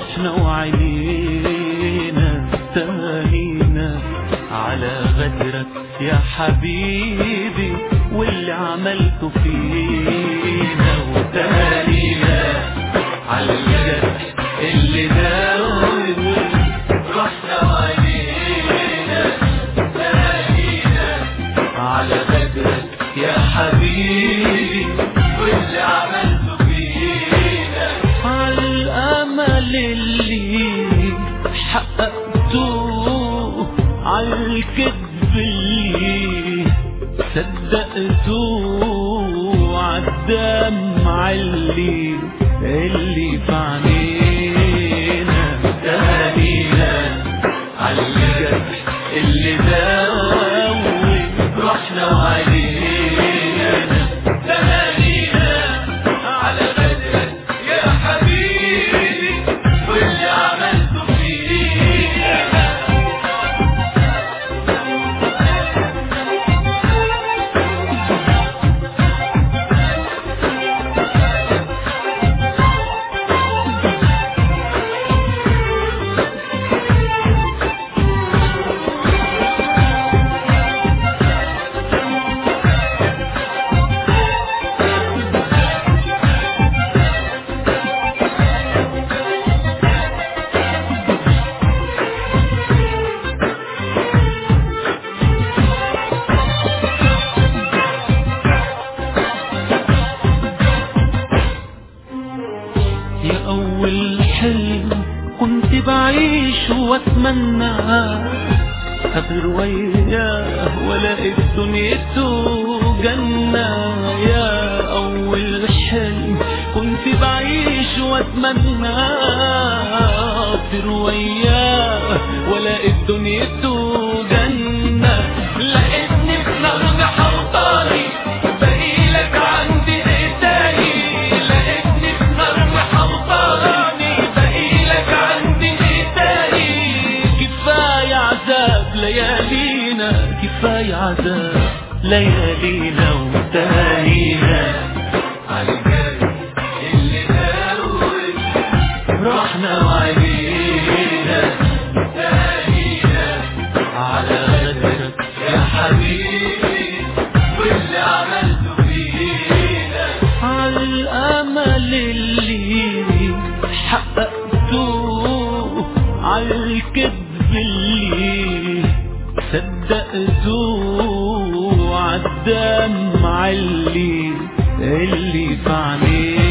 رحنا وعلينا تهانينا على غدرك يا حبيبي واللي عملته فينا وتهانينا على الجرح اللي داوي رحنا وعلينا تهانينا على غدرك يا حبيبي واللي عملته فينا على الامل اللي حققته على الكذب اللي صدقته عالدمع اللي اللي في عينينا تهانينا على الجرح اللي داوي رحنا وعلينا تهانينا على غدرك يا حبيبي واللي عملته فينا يا أول حلم كنت بعيش واتمنى أسافر وياه ولاقي دنيته جنة يا أول حلم كنت بعيش واتمنى أسافر وياه ولاقي دنيته جنة لقيتني في نهر حوطاني بقيلك عندي ايه تاني لقيتني في نهر حوطاني بقيلك عندي ايه تاني كفاية عذاب ليالينا كفاية عذاب ليالينا وتهانينا على الجرح اللي داوي رحنا وعلينا تهانينا على غدرك يا حبيبي واللي عملته فينا على الامل اللي حققته على الكذب اللي صدقته عالدمع اللي اللي في عينينا